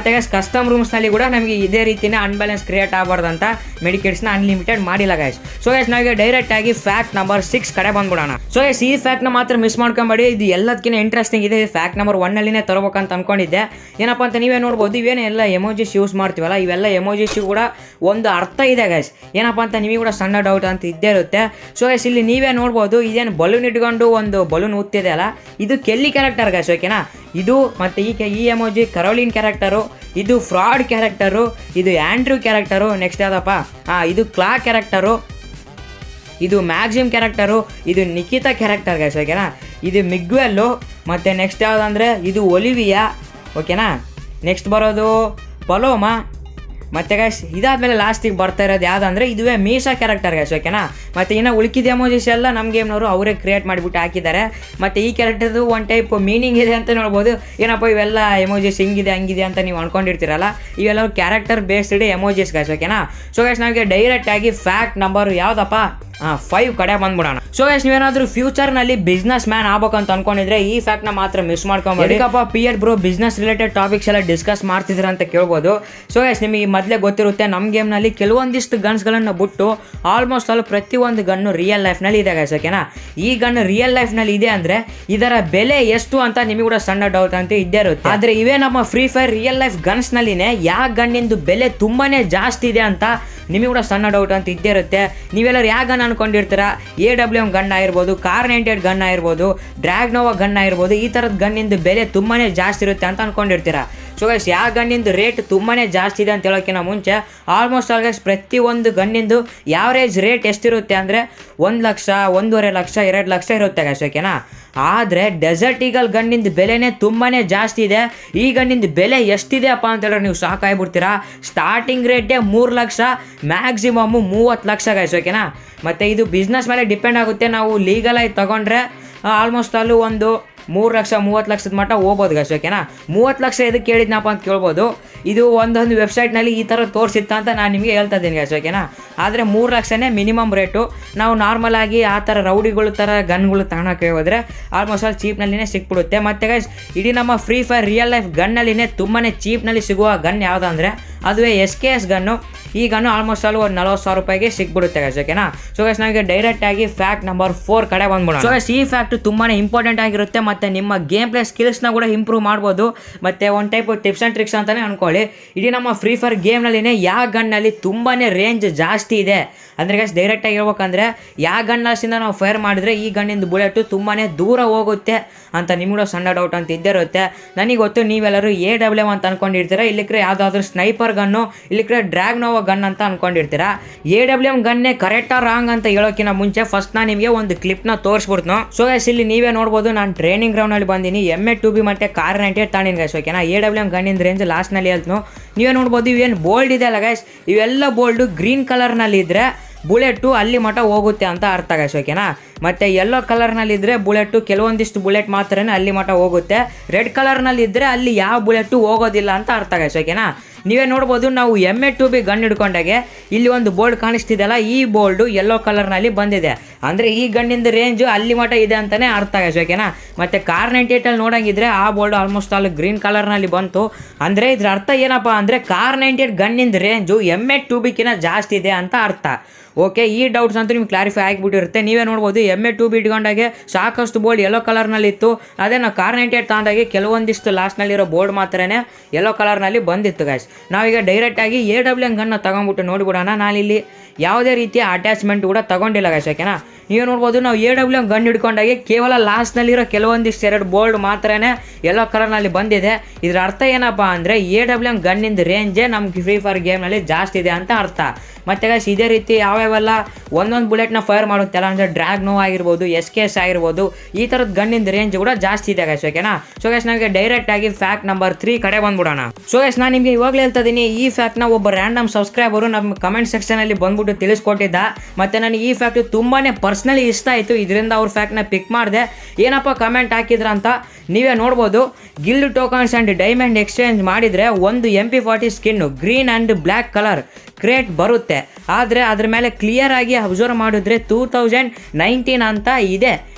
ಮತ್ತೆ ಗೈಸ್ ಕಸ್ಟಮ್ ರೂಮ್ಸ್ನಲ್ಲಿ ಕೂಡ ನಮಗೆ ಇದೇ ರೀತಿನೇ ಅನ್ಬ್ಯಾಲೆನ್ಸ್ ಕ್ರಿಯೇಟ್ ಆಗಬಾರ್ದು ಅಂತ ಮೆಡಿಕೇಟ್ಸ್ನ ಅನ್ಲಿಮಿಟೆಡ್ ಮಾಡಿಲ್ಲ ಗೈಸ್ ಸೊ ಗೈಸ್ ನಾವೀಗ ಡೈರೆಕ್ಟ್ ಆಗಿ ಫ್ಯಾಕ್ಟ್ ನಂಬರ್ ಸಿಕ್ಸ್ ಕಡೆ ಬಂದ್ಬಿಡೋಣ ಸೊ ಗೈಸ್ ಈ ಫ್ಯಾಕ್ಟ್ನ ಮಾತ್ರ ಮಿಸ್ ಮಾಡ್ಕೊಂಬೇಡಿ ಇದು ಎಲ್ಲದಕ್ಕಿಂತ ಇಂಟ್ರೆಸ್ಟಿಂಗ್ ಇದೆ ಫ್ಯಾಕ್ಟ್ ನಂಬರ್ ಒನ್ನಲ್ಲಿನೇ ತರಬೇಕಂತ ಅನ್ಕೊಂಡಿದ್ದೆ ಏನಪ್ಪ ಅಂತ ನೀವೇ ನೋಡ್ಬೋದು ಇವೇನು ಎಲ್ಲ ಎಮೋಜಿಸ್ ಯೂಸ್ ಮಾಡ್ತೀವಲ್ಲ ಇವೆಲ್ಲ ಎಮೋಜಿಸ್ ಕೂಡ ಒಂದು ಅರ್ಥ ಇದೆ ಗೈಸ್ ಏನಪ್ಪ ಅಂತ ನಿಮಗೆ ಕೂಡ ಸಣ್ಣ ಡೌಟ್ ಅಂತ ಇದ್ದೇ ಇರುತ್ತೆ ಸೊ ಗೈಸ್ ಇಲ್ಲಿ ನೀವೇ ನೋಡ್ಬೋದು ಇದೇನು ಬಲೂನ್ ಇಟ್ಕೊಂಡು ಒಂದು ಬಲೂನ್ ಊದ್ತಿದೆ ಅಲ್ಲ ಇದು ಕೆಲ್ಲಿ ಕ್ಯಾರೆಕ್ಟರ್ ಗೈಸ್ ಓಕೆನಾ ಇದು ಮತ್ತು ಈ ಕೆ- ಈ ಎಮೋಜಿ ಕರೋಲಿನ್ ಕ್ಯಾರೆಕ್ಟರು ಇದು ಫ್ರಾಡ್ ಕ್ಯಾರೆಕ್ಟರು ಇದು ಆ್ಯಂಡ್ರೂ ಕ್ಯಾರೆಕ್ಟರು ನೆಕ್ಸ್ಟ್ ಯಾವುದಪ್ಪ ಹಾಂ ಇದು ಕ್ಲಾ ಕ್ಯಾರೆಕ್ಟರು ಇದು ಮ್ಯಾಕ್ಸಿಮ್ ಕ್ಯಾರೆಕ್ಟರು ಇದು ನಿಖಿತಾ ಕ್ಯಾರೆಕ್ಟರ್ ಗೈಸ್ ಓಕೆನಾ ಇದು ಮಿಗ್ವೆಲ್ಲು ಮತ್ತು ನೆಕ್ಸ್ಟ್ ಯಾವುದಂದರೆ ಇದು ಒಲಿವಿಯಾ ಓಕೆನಾ ನೆಕ್ಸ್ಟ್ ಬರೋದು ಪಲೋಮಾ ಮತ್ತು ಗೈಸ್ ಇದಾದಮೇಲೆ ಲಾಸ್ಟಿಗೆ ಬರ್ತಾ ಇರೋದು ಯಾವುದಂದ್ರೆ ಇದುವೇ ಮೀಸಾ ಕ್ಯಾರೆಕ್ಟರ್ ಗೈಸ್ ಓಕೆನಾ ಮತ್ತು ಇನ್ನು ಉಳ್ಕಿದ ಎಮೋಜಿಸ್ ಎಲ್ಲ ನಮ್ಮ ಗೇಮ್ನವರು ಅವರೇ ಕ್ರಿಯೇಟ್ ಮಾಡಿಬಿಟ್ಟು ಹಾಕಿದ್ದಾರೆ ಮತ್ತು ಈ ಕ್ಯಾರೆಕ್ಟರ್ದು ಒನ್ ಟೈಪ್ ಮೀನಿಂಗ್ ಇದೆ ಅಂತ ನೋಡ್ಬೋದು ಏನಪ್ಪ ಇವೆಲ್ಲ ಎಮೋಜಿಸ್ ಹಿಂಗಿದೆ ಹಂಗಿದೆ ಅಂತ ನೀವು ಅನ್ಕೊಂಡಿರ್ತೀರಲ್ಲ ಇವೆಲ್ಲ ಕ್ಯಾರೆಕ್ಟರ್ ಬೇಸ್ಡ್ ಎಮೋಜಿಸ್ ಗೈಸ್ ಓಕೆನಾ ಸೊ ಗೈಸ್ ನಮಗೆ ಡೈರೆಕ್ಟ್ ಆಗಿ ಫ್ಯಾಕ್ಟ್ ನಂಬರ್ ಯಾವುದಪ್ಪ ಹಾಂ ಫೈವ್ ಕಡೆ ಬಂದ್ಬಿಡೋಣ ಸೊ ಗೈಸ್ ನೀವೇನಾದ್ರೂ ಫ್ಯೂಚರ್ನಲ್ಲಿ ಬಿಸ್ನೆಸ್ ಮ್ಯಾನ್ ಆಗ್ಬೇಕಂತ ಅನ್ಕೊಂಡಿದ್ರೆ ಈ ಫ್ಯಾಕ್ಟ್ನ ಮಾತ್ರ ಮಿಸ್ ಮಾಡ್ಕೊಂಬೇಡಿ ಅದಕ್ಕಪ್ಪ ಪಿ ಎಡ್ ಬ್ರೋ ಬಿಸ್ನೆಸ್ ರಿಲೇಟೆಡ್ ಟಾಪಿಕ್ಸ್ ಎಲ್ಲ ಡಿಸ್ಕಸ್ ಮಾಡ್ತಿದ್ರ ಅಂತ ಕೇಳ್ಬೋದು ಸೊ ಗೈಸ್ ನಿಮಗೆ ಮೊದಲೇ ಗೊತ್ತಿರುತ್ತೆ ನಮ್ಮ ಗೇಮ್ನಲ್ಲಿ ಕೆಲವೊಂದಿಷ್ಟು ಗನ್ಸ್ಗಳನ್ನು ಬಿಟ್ಟು ಆಲ್ಮೋಸ್ಟ್ ಆಲ್ ಪ್ರತಿಯೊಂದು ಗನ್ನು ರಿಯಲ್ ಲೈಫ್ನಲ್ಲಿ ಇದೆ ಗೈಸ್ ಓಕೆನಾ ಈ ಗನ್ ರಿಯಲ್ ಲೈಫ್ನಲ್ಲಿ ಇದೆ ಅಂದರೆ ಇದರ ಬೆಲೆ ಎಷ್ಟು ಅಂತ ನಿಮಗೆ ಕೂಡ ಸಣ್ಣ ಡೌಟ್ ಅಂತ ಇದ್ದೇ ಇರುತ್ತೆ ಆದರೆ ಇವೇ ನಮ್ಮ ಫ್ರೀ ಫೈರ್ ರಿಯಲ್ ಲೈಫ್ ಗನ್ಸ್ನಲ್ಲಿನೇ ಯಾವ ಗನ್ನಿಂದು ಬೆಲೆ ತುಂಬಾನೇ ಜಾಸ್ತಿ ಇದೆ ಅಂತ ನಿಮಗೆ ಕೂಡ ಸಣ್ಣ ಡೌಟ್ ಅಂತ ಇದ್ದೇ ಇರುತ್ತೆ ನೀವೆಲ್ಲರೂ ಯಾವ ಗನ್ ಅನ್ಕೊಂಡಿರ್ತೀರಾ ಎ ಡಬ್ಲ್ಯೂ ಎಮ್ ಗನ್ ಆಗಿರ್ಬೋದು ಕಾರ್ ನೈಂಟೆಡ್ ಗನ್ ಆಗಿರ್ಬೋದು ಡ್ರ್ಯಾಗ್ನೋವಾ ಗನ್ ಆಗಿರ್ಬೋದು ಈ ಥರದ ಗನ್ನಿಂದು ಬೆಲೆ ತುಂಬಾನೇ ಜಾಸ್ತಿ ಇರುತ್ತೆ ಅಂತ ಅನ್ಕೊಂಡಿರ್ತೀರಾ ಸೊ ಗೈಸ್ ಯಾವ ಗನ್ನಿಂದು ರೇಟ್ ತುಂಬಾನೇ ಜಾಸ್ತಿ ಇದೆ ಅಂತ ಹೇಳೋಕ್ಕಿಂತ ಮುಂಚೆ ಆಲ್ಮೋಸ್ಟ್ ಆಲ್ ಗೈಸ್ ಪ್ರತಿಯೊಂದು ಗನ್ನಿಂದು ಯಾವ್ರೇಜ್ ರೇಟ್ ಎಷ್ಟಿರುತ್ತೆ ಅಂದರೆ ಒಂದು ಲಕ್ಷ ಒಂದೂವರೆ ಲಕ್ಷ ಎರಡು ಲಕ್ಷ ಇರುತ್ತೆ ಗೈಸ್ ಓಕೆನಾ ಆದರೆ ಡೆಸರ್ಟ್ ಈಗಲ್ ಗನ್ನಿಂದ ಬೆಲೆನೇ ತುಂಬಾ ಜಾಸ್ತಿ ಇದೆ ಈ ಗನ್ನಿಂದ ಬೆಲೆ ಎಷ್ಟಿದೆ ಅಪ್ಪ ಅಂತ ಹೇಳಿದ್ರೆ ನೀವು ಸಾಕಾಗ್ಬಿಡ್ತೀರಾ ಸ್ಟಾರ್ಟಿಂಗ್ ರೇಟೇ ಮೂರು ಲಕ್ಷ ಮ್ಯಾಕ್ಸಿಮಮ್ಮು ಮೂವತ್ತು ಲಕ್ಷ ಗೈಸ್ ಓಕೆನಾ ಮತ್ತು ಇದು ಬಿಸ್ನೆಸ್ ಮೇಲೆ ಡಿಪೆಂಡ್ ಆಗುತ್ತೆ ನಾವು ಲೀಗಲಾಗಿ ತಗೊಂಡ್ರೆ ಆಲ್ಮೋಸ್ಟ್ ಅಲ್ಲೂ ಒಂದು ಮೂರು ಲಕ್ಷ ಮೂವತ್ತು ಲಕ್ಷದ ಮಟ್ಟ ಹೋಗ್ಬೋದು ಗೈಸ್ ಓಕೆನಾ ಮೂವತ್ತು ಲಕ್ಷ ಎದಕ್ಕೆ ಕೇಳಿದ್ನಪ್ಪ ಅಂತ ಕೇಳ್ಬೋದು ಇದು ಒಂದೊಂದು ವೆಬ್ಸೈಟ್ನಲ್ಲಿ ಈ ಥರ ತೋರಿಸಿತ್ತ ಅಂತ ನಾನು ನಿಮಗೆ ಹೇಳ್ತಾ ಇದ್ದೀನಿ ಗೈಸ್ ಓಕೆನಾ ಆದರೆ ಮೂರು ಲಕ್ಷನೇ ಮಿನಿಮಮ್ ರೇಟು ನಾವು ನಾರ್ಮಲ್ ಆಗಿ ಆ ಥರ ರೌಡಿಗಳು ಥರ ಗನ್ಗಳು ತಗೊಳಕ್ಕೆ ಹೋದರೆ ಆಲ್ಮೋಸ್ಟ್ ಆಲ್ ಚೀಪ್ನಲ್ಲಿನೇ ಸಿಕ್ಬಿಡುತ್ತೆ ಮತ್ತು ಗೈಸ್ ಇಡೀ ನಮ್ಮ ಫ್ರೀ ಫೈರ್ ರಿಯಲ್ ಲೈಫ್ ಗನ್ನಲ್ಲಿನೇ ತುಂಬಾ ಚೀಪ್ನಲ್ಲಿ ಸಿಗುವ ಗನ್ ಯಾವುದಂದ್ರೆ ಅದುವೇ ಎಸ್ ಕೆ ಎಸ್ ಗನ್ನು ಈ ಗನ್ನು ಆಲ್ಮೋಸ್ಟ್ ಆಲ್ ಒಂದು ನಲ್ವತ್ತು ಸಾವಿರ ರೂಪಾಯಿಗೆ ಸಿಕ್ಬಿಡುತ್ತೆ ಗೈಸ್ ಓಕೆನಾ ಸೊ ಗೈಸ್ ನಮಗೆ ಡೈರೆಕ್ಟ್ ಆಗಿ ಫ್ಯಾಕ್ಟ್ ನಂಬರ್ ಫೋರ್ ಕಡೆ ಬಂದ್ಬಿಡೋಣ ಸೊ ಗೈಸ್ ಈ ಫ್ಯಾಕ್ಟ್ ತುಂಬಾ ಇಂಪಾರ್ಟೆಂಟ್ ಆಗಿರುತ್ತೆ ಮತ್ತು ನಿಮ್ಮ ಗೇಮ್ ಪ್ಲೇ ಸ್ಕಿಲ್ಸ್ನ ಕೂಡ ಇಂಪ್ರೂವ್ ಮಾಡ್ಬೋದು ಮತ್ತು ಒಂದು ಟೈಪ್ ಟಿಪ್ಸ್ ಆ್ಯಂಡ್ ಟ್ರಿಕ್ಸ್ ಅಂತಲೇ ಅನ್ಕೊಳ್ಳಿ ಇಡೀ ನಮ್ಮ ಫ್ರೀ ಫೈರ್ ಗೇಮ್ನಲ್ಲಿನೇ ಯಾವ ಗನ್ನಲ್ಲಿ ತುಂಬಾ ರೇಂಜ್ ಜಾಸ್ತಿ ಇದೆ ಅಂದರೆ ಗೈಸ್ ಡೈರೆಕ್ಟಾಗಿ ಹೇಳ್ಬೇಕಂದ್ರೆ ಯಾವ ಗನ್ನಾಸಿಂದ ನಾವು ಫೈರ್ ಮಾಡಿದ್ರೆ ಈ ಗನ್ನಿಂದ ಬುಲೆಟು ತುಂಬಾ ದೂರ ಹೋಗುತ್ತೆ ಅಂತ ನಿಮ್ಗೂ ಸಣ್ಣ ಡೌಟ್ ಅಂತ ಇದ್ದೇ ಇರುತ್ತೆ ನನಗೆ ಗೊತ್ತು ನೀವೆಲ್ಲರೂ ಎ ಡಬ್ಲ್ಯೂ ಅಂತ ಅನ್ಕೊಂಡಿರ್ತೀರ ಇಲ್ಲಿಕ್ರೆ ಯಾವುದಾದ್ರೂ ಸ್ನೈಪರ್ ಗನ್ನು ಇಲ್ಲಿಕ್ರೆ ಡ್ರ್ಯಾಗ್ ನೋವಾ ಗನ್ ಅಂತ ಅನ್ಕೊಂಡಿರ್ತೀರಾ ಎ ಡಬ್ಲ್ಯೂ ಎಮ್ ಗನ್ನೇ ಕರೆಕ್ಟಾ ರಾಂಗ್ ಅಂತ ಹೇಳೋಕ್ಕಿಂತ ಮುಂಚೆ ಫಸ್ಟ್ ನಾನು ನಿಮಗೆ ಒಂದು ಕ್ಲಿಪ್ನ ತೋರಿಸ್ಬಿಡ್ತು ಸೊ ಗೈಸ್ ಇಲ್ಲಿ ನೀವೇ ನೋಡ್ಬೋದು ನಾನು ಟ್ರೈನಿಂಗ್ ಗ್ರೌಂಡಲ್ಲಿ ಬಂದೀನಿ ಎಮ್ ಎ ಟು ಬಿ ಮತ್ತು ಕಾರ್ ನೈಂಟಿ ಏಟ್ ತಾಂಡಿನಿ ಗೈಸ್ ಓಕೆನಾ ಎ ಡಬ್ಲ್ಯೂ ಎಮ್ ಗನ್ನಿಂದ ರೇಂಜ್ ಲಾಸ್ಟ್ನಲ್ಲಿ ಹೇಳ್ತು ನೀವೇ ನೋಡ್ಬೋದು ಇವೇನು ಬೋಲ್ಡ್ ಇದೆ ಅಲ್ಲ ಗೈಸ್ ಇವೆಲ್ಲ ಬೋಲ್ಡು ಗ್ರೀನ್ ಕಲರ್ನಲ್ಲಿ ಇದ್ದರೆ ಬುಲೆಟು ಅಲ್ಲಿ ಮಟ್ಟ ಹೋಗುತ್ತೆ ಅಂತ ಅರ್ಥ ಗೈಸ್ ಓಕೆನಾ ಮತ್ತು ಯೆಲ್ಲೋ ಕಲರ್ನಲ್ಲಿದ್ದರೆ ಬುಲೆಟು ಕೆಲವೊಂದಿಷ್ಟು ಬುಲೆಟ್ ಮಾತ್ರನೇ ಅಲ್ಲಿ ಮಟ್ಟ ಹೋಗುತ್ತೆ ರೆಡ್ ಕಲರ್ನಲ್ಲಿ ಇದ್ದರೆ ಅಲ್ಲಿ ಯಾವ ಬುಲೆಟು ಹೋಗೋದಿಲ್ಲ ಅಂತ ಅರ್ಥ ಗೈಸ್ ಓಕೆನಾ ನೀವೇ ನೋಡ್ಬೋದು ನಾವು M A two B gun ಹಿಡ್ಕೊಂಡಾಗೆ ಇಲ್ಲಿ ಒಂದು ಬೋಲ್ಡ್ ಕಾಣಿಸ್ತಿದೆಯಲ್ಲ ಈ ಬೋಲ್ಡು ಯೆಲ್ಲೋ ಕಲರ್ನಲ್ಲಿ ಬಂದಿದೆ ಅಂದರೆ ಈ ಗನ್ನಿಂದ ರೇಂಜು ಅಲ್ಲಿ ಮಟ್ಟ ಇದೆ ಅಂತಲೇ ಅರ್ಥ ಗೈಸ್ ಓಕೆನಾ ಮತ್ತು ಕಾರ್ ನೈಂಟಿ ಏಟಲ್ಲಿ ನೋಡಂಗಿದ್ರೆ ಆ ಬೋಲ್ಡ್ ಆಲ್ಮೋಸ್ಟ್ ಆಲ್ ಗ್ರೀನ್ ಕಲರ್ನಲ್ಲಿ ಬಂತು ಅಂದರೆ ಇದ್ರ ಅರ್ಥ ಏನಪ್ಪ ಅಂದರೆ ಕಾರ್ ನೈಂಟಿ ಏಟ್ ಗನ್ನಿಂದ ರೇಂಜು ಎಮ್ ಎ ಟು ಬಿಕ್ಕಿಂತ ಜಾಸ್ತಿ ಇದೆ ಅಂತ ಅರ್ಥ ಓಕೆ ಈ ಡೌಟ್ಸ್ ಅಂತೂ ನಿಮ್ಗೆ ಕ್ಲಾರಿಫೈ ಆಗಿಬಿಟ್ಟಿರುತ್ತೆ ನೀವೇ ನೋಡ್ಬೋದು ಎಮ್ ಎ ಟು ಬಿ ಇಟ್ಕೊಂಡಾಗೆ ಸಾಕಷ್ಟು ಬೋರ್ಡ್ ಯೆಲ್ಲೋ ಕಲರ್ನಲ್ಲಿ ಇತ್ತು ಅದೇ ನಾವು ಕಾರ್ ನೈಂಟಿ ಏಟ್ ತಗೊಂಡಾಗೆ ಕೆಲವೊಂದಿಷ್ಟು ಲಾಸ್ಟ್ನಲ್ಲಿರೋ ಬೋರ್ಡ್ ಮಾತ್ರನೇ ಯೆಲ್ಲೋ ಕಲರ್ನಲ್ಲಿ ಬಂದಿತ್ತು ಗಾಯ್ಸ್ ನಾವೀಗ ಡೈರೆಕ್ಟಾಗಿ ಎ ಡಬ್ಲ್ಯೂ ಎಮ್ ಗನ್ನ ತಗೊಂಬಿಟ್ಟು ನೋಡಿಬಿಡೋಣ ನಾನಿಲ್ಲಿ ಯಾವುದೇ ರೀತಿಯ ಅಟ್ಯಾಚ್ಮೆಂಟ್ ಕೂಡ ತಗೊಂಡಿಲ್ಲ ಗಾಯ್ಸ್ ಓಕೆನಾ ನೀವು ನೋಡ್ಬೋದು ನಾವು ಎ ಡಬ್ಲ್ಯೂ ಎಮ್ ಗನ್ ಹಿಡ್ಕೊಂಡಾಗೆ ಕೇವಲ ಲಾಸ್ಟ್ನಲ್ಲಿರೋ ಕೆಲವೊಂದಿಷ್ಟು ಎರಡು ಬೋರ್ಡ್ ಮಾತ್ರನೇ ಯೆಲ್ಲೋ ಕಲರ್ನಲ್ಲಿ ಬಂದಿದೆ ಇದ್ರ ಅರ್ಥ ಏನಪ್ಪ ಅಂದರೆ ಎ ಡಬ್ಲ್ಯೂ ಎಮ್ ಗನ್ನಿಂದ ರೇಂಜೇ ನಮ್ಗೆ ಫ್ರೀ ಫೈರ್ ಗೇಮ್ನಲ್ಲಿ ಜಾಸ್ತಿ ಇದೆ ಅಂತ ಅರ್ಥ ಮತ್ತು ಗೈಸ್ ಇದೇ ರೀತಿ ಯಾವ್ಯಾವೆಲ್ಲ ಒಂದೊಂದು ಬುಲೆಟ್ನ ಫೈರ್ ಮಾಡುತ್ತಲ್ಲ ಅಂದರೆ ಡ್ರ್ಯಾಗ್ ನೋ ಆಗಿರ್ಬೋದು ಎಸ್ ಕೆ ಎಸ್ ಆಗಿರ್ಬೋದು ಈ ಥರದ ಗನ್ನಿಂದ ರೇಂಜ್ ಕೂಡ ಜಾಸ್ತಿ ಇದೆ ಗೈಸ್ ಓಕೆನಾ ಸೊ ಗೈಸ್ ನನಗೆ ಡೈರೆಕ್ಟ್ ಆಗಿ ಫ್ಯಾಕ್ಟ್ ನಂಬರ್ ತ್ರೀ ಕಡೆ ಬಂದ್ಬಿಡೋಣ ಸೊ ಗೈಸ್ ನಾನು ನಿಮಗೆ ಇವಾಗಲೇ ಹೇಳ್ತಾ ಇದ್ದೀನಿ ಈ ಫ್ಯಾಕ್ಟ್ನ ಒಬ್ಬ ರ್ಯಾಂಡಮ್ ಸಬ್ಸ್ಕ್ರೈಬರು ನಮ್ಮ ಕಮೆಂಟ್ ಸೆಕ್ಷನಲ್ಲಿ ಬಂದ್ಬಿಟ್ಟು ತಿಳಿಸ್ಕೊಟ್ಟಿದ್ದ ಮತ್ತು ನನಗೆ ಈ ಫ್ಯಾಕ್ಟ್ ತುಂಬಾ ಪರ್ಸ್ನಲಿ ಇಷ್ಟ ಆಯಿತು ಇದರಿಂದ ಅವ್ರ ಫ್ಯಾಕ್ಟ್ನ ಪಿಕ್ ಮಾಡಿದೆ ಏನಪ್ಪ ಕಮೆಂಟ್ ಹಾಕಿದ್ರ ಅಂತ ನೀವೇ ನೋಡ್ಬೋದು guild tokens and diamond exchange ಮಾಡಿದರೆ ಒಂದು M P forty skin green and black colour crate ಬರುತ್ತೆ ಆದರೆ ಅದ್ರ ಮೇಲೆ ಕ್ಲಿಯರ್ ಆಗಿ ಅಬ್ಸರ್ವ್ ಮಾಡಿದ್ರೆ ಟೂ ತೌಸಂಡ್ ನೈನ್ಟೀನ್ ಅಂತ ಇದೆ